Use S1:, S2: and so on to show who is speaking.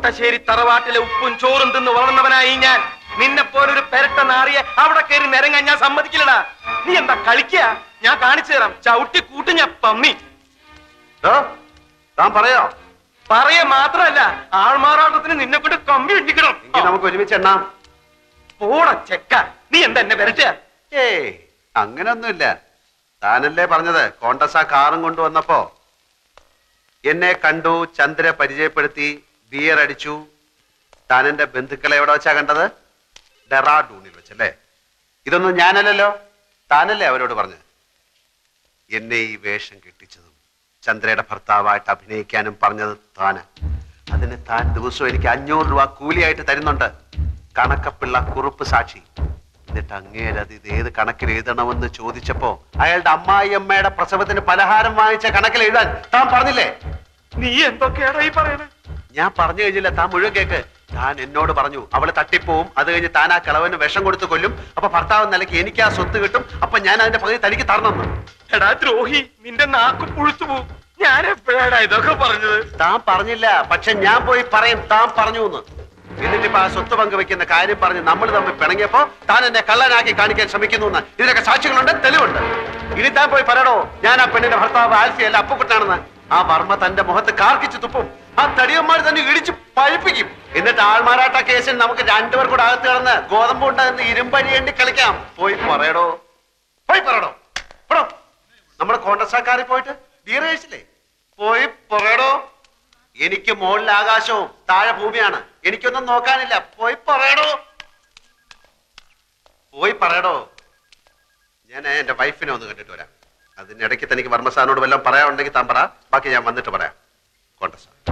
S1: കോട്ടശ്ശേരി തറവാട്ടിലെ ഉപ്പും ചോറും തിന്ന് വളർന്നവനായി ഞാൻ നിന്നെ പോലൊരു പെരട്ട നാറിയെ അവിടെ കയറി നിരങ്ങാൻ ഞാൻ സമ്മതിക്കില്ലടാ നീ എന്താ കളിക്കുക ഞാൻ കാണിച്ചു തരാം ചവിട്ടി കൂട്ടി ഞാൻ പമ്മി
S2: ദോ, താൻ പറയോ
S1: പറയ മാത്രല്ല ആൾമാറാട്ടത്തിന് നിന്നെ കൊണ്ട് കമ്പി ഇട്ടിക്കണം
S2: എങ്കിൽ നമുക്ക് ഒരുമിച്ച് എണ്ണാം
S1: പോട ചെക്ക നീ എന്താ എന്നെ പെരട്ടുക
S2: ഏയ് അങ്ങനൊന്നുമില്ല താനല്ലേ പറഞ്ഞത് കോണ്ടസ കാറും കൊണ്ടുവന്നപ്പോ എന്നെ കണ്ടു ചന്ദ്ര പരിചയപ്പെടുത്തി ബിയർ അടിച്ചു താൻ എന്റെ ബന്ധുക്കളെ എവിടെ വെച്ചാ കണ്ടത് ഡെറാഡൂണിൽ വെച്ചല്ലേ ഇതൊന്നും ഞാനല്ലല്ലോ താനല്ലേ അവരോട് പറഞ്ഞത് എന്നെ ഈ വേഷം കെട്ടിച്ചതും ചന്ദ്രയുടെ ഭർത്താവായിട്ട് അഭിനയിക്കാനും പറഞ്ഞത് താന് അതിന് താൻ ദിവസവും എനിക്ക് അഞ്ഞൂറ് രൂപ കൂലിയായിട്ട് തരുന്നുണ്ട് കണക്കപ്പിള്ള കുറുപ്പ് സാക്ഷി എന്നിട്ട് അങ്ങേരത് ഇത് ഏത് കണക്കിൽ എഴുതണമെന്ന് ചോദിച്ചപ്പോ അയാളുടെ അമ്മായിയമ്മയുടെ പ്രസവത്തിന് പലഹാരം വാങ്ങിച്ച കണക്കിൽ എഴുതാൻ താൻ പറഞ്ഞില്ലേ
S1: നീ എന്തൊക്കെയാടാ ഈ പറയണത്
S2: ഞാൻ പറഞ്ഞു കഴിഞ്ഞില്ല താൻ മുഴുവൻ കേക്ക് താൻ എന്നോട് പറഞ്ഞു അവള് തട്ടിപ്പോവും അത് കഴിഞ്ഞ് താൻ ആ കിളവന് വിഷം കൊടുത്ത് കൊല്ലും അപ്പൊ ഭർത്താവ് നിലയ്ക്ക് എനിക്ക് ആ സ്വത്ത് കിട്ടും അപ്പൊ ഞാൻ അതിന്റെ പകുതി തനിക്ക് തരണമെന്ന്
S1: എടാ ദ്രോഹി നിന്റെ നാക്ക് പുഴുത്തു പോവും ഞാൻ എപ്പോഴാടാ ഇതൊക്കെ പറഞ്ഞത്
S2: താൻ പറഞ്ഞില്ല പക്ഷെ ഞാൻ പോയി പറയും താൻ പറഞ്ഞു എന്ന് എന്നിട്ടിപ്പോ ആ സ്വത്ത് പങ്കുവെക്കുന്ന കാര്യം പറഞ്ഞ് നമ്മൾ തമ്മിൽ പിണങ്ങിയപ്പോ താൻ എന്നെ കള്ളനാക്കി കാണിക്കാൻ ശ്രമിക്കുന്നു എന്ന് ഇതിനൊക്കെ സാക്ഷികളുണ്ട് തെളിവുണ്ട് ഇനി താൻ പോയി പറയണോ ഞാൻ ആ പെണ്ണിന്റെ ഭർത്താവ് ആൽഫി അല്ല അപ്പുക്കുട്ടാണെന്ന് ആ വർമ്മ തന്റെ മുഖത്ത് കാർക്കിച്ച് തുപ്പും ആ തടിയന്മാർ തന്നെ ഇടിച്ച് പഴിപ്പിക്കും എന്നിട്ട് ആൾമാരാട്ട കേസിൽ നമുക്ക് രണ്ടുപേർ കൂടെ അകത്ത് കിടന്ന് ഗോതമ്പ് ഉണ്ടാകുന്ന ഇരുമ്പഴിയേണ്ടി കളിക്കാം പോയി പറയടോ പോയി പറയടോ എടോ നമ്മുടെ കോൺഗ്രസ്സാക്കാരിൽ പോയിട്ട് ബീർ കഴിച്ചില്ലേ പോയി പറയടോ എനിക്ക് മുകളിൽ ആകാശവും താഴെ ഭൂമിയാണ് എനിക്കൊന്നും നോക്കാനില്ല പോയി പറയടോ പോയി പറയടോ ഞാൻ എന്റെ വൈഫിനെ ഒന്ന് കണ്ടിട്ട് വരാം അതിനിടയ്ക്ക് തനിക്ക് വർമ്മസാറിനോട് വല്ലതും പറയാനുണ്ടെങ്കിൽ താൻ പറ ബാക്കി ഞാൻ വന്നിട്ട് പറയാം കോൺഗ്രസ്